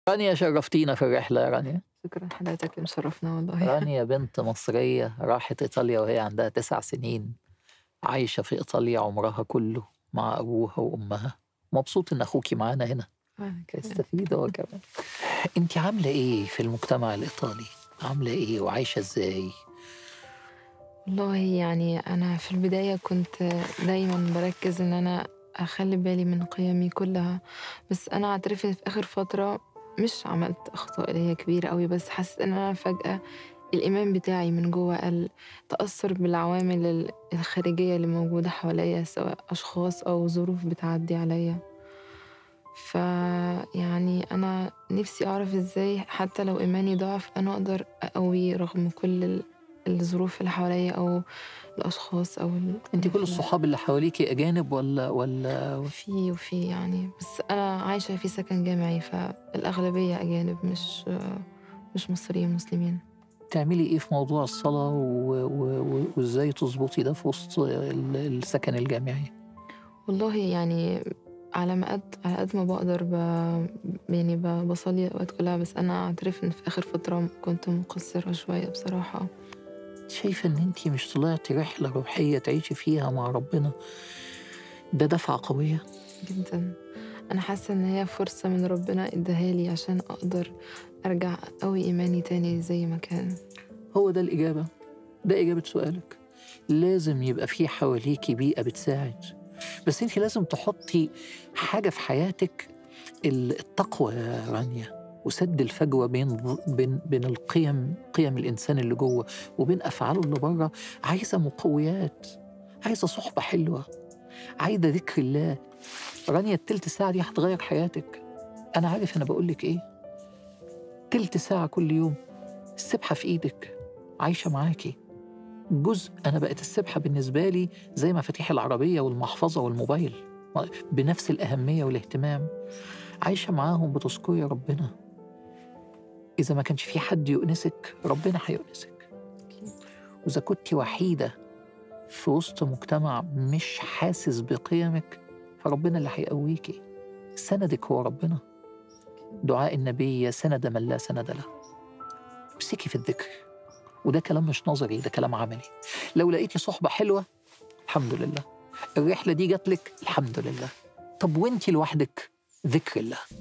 رانيا شرفتينا في الرحلة يا رانيا شكرا حضرتك اللي مشرفنا والله رانيا بنت مصرية راحت إيطاليا وهي عندها تسع سنين عايشة في إيطاليا عمرها كله مع أبوها وأمها مبسوط إن أخوكي معانا هنا أنا كمان. يستفيد هو كمان أنت عاملة إيه في المجتمع الإيطالي؟ عاملة إيه وعايشة إزاي؟ والله يعني أنا في البداية كنت دايما بركز إن أنا أخلي بالي من قيمي كلها بس أنا أعترف إن في آخر فترة مش عملت أخطاء اللي هي كبيرة قوي بس حسيت إن أنا فجأة الإيمان بتاعي من جوه قل تأثر بالعوامل ال- الخارجية اللي موجودة حواليا سواء أشخاص أو ظروف بتعدي عليا فيعني أنا نفسي أعرف إزاي حتى لو إيماني ضعف أنا أقدر أقويه رغم كل ال- الظروف اللي حواليا أو الأشخاص أو ال- أنت كل الصحاب اللي حواليكي أجانب ولا ولا في وفي يعني بس أنا عايشة في سكن جامعي فالأغلبية أجانب مش مش مصريين مسلمين تعملي إيه في موضوع الصلاة و... و... و... وإزاي تظبطي ده في وسط ال- السكن الجامعي؟ والله يعني على ما قد على قد ما بقدر ب... يعني ب... بصلي الأوقات كلها بس أنا أعترف إن في آخر فترة كنت مقصرة شوية بصراحة شايفة إن أنت مش طلعتي رحلة روحية تعيشي فيها مع ربنا ده دفعة قوية جدا أنا حاسة إن هي فرصة من ربنا إداها لي عشان أقدر أرجع أقوي إيماني تاني زي ما كان هو ده الإجابة ده إجابة سؤالك لازم يبقى في حواليكي بيئة بتساعد بس أنت لازم تحطي حاجة في حياتك ال- التقوى يا رانيا وسد الفجوة بين بين بين القيم قيم الإنسان اللي جوه وبين أفعاله اللي بره عايزة مقويات عايزة صحبة حلوة عايزة ذكر الله رانيا التلت ساعة دي هتغير حياتك أنا عارف أنا بقول لك إيه تلت ساعة كل يوم السبحة في إيدك عايشة معاكي جزء أنا بقت السبحة بالنسبة لي زي مفاتيح العربية والمحفظة والموبايل بنفس الأهمية والاهتمام عايشة معاهم بتذكري ربنا إذا ما كانش في حد يؤنسك ربنا هيؤنسك وإذا كنت وحيدة في وسط مجتمع مش حاسس بقيمك فربنا اللي هيقويكي سندك هو ربنا دعاء النبي يا سند من لا سند له امسكي في الذكر وده كلام مش نظري ده كلام عملي لو لقيتي صحبة حلوة الحمد لله الرحلة دي جات لك الحمد لله طب وانتي لوحدك ذكر الله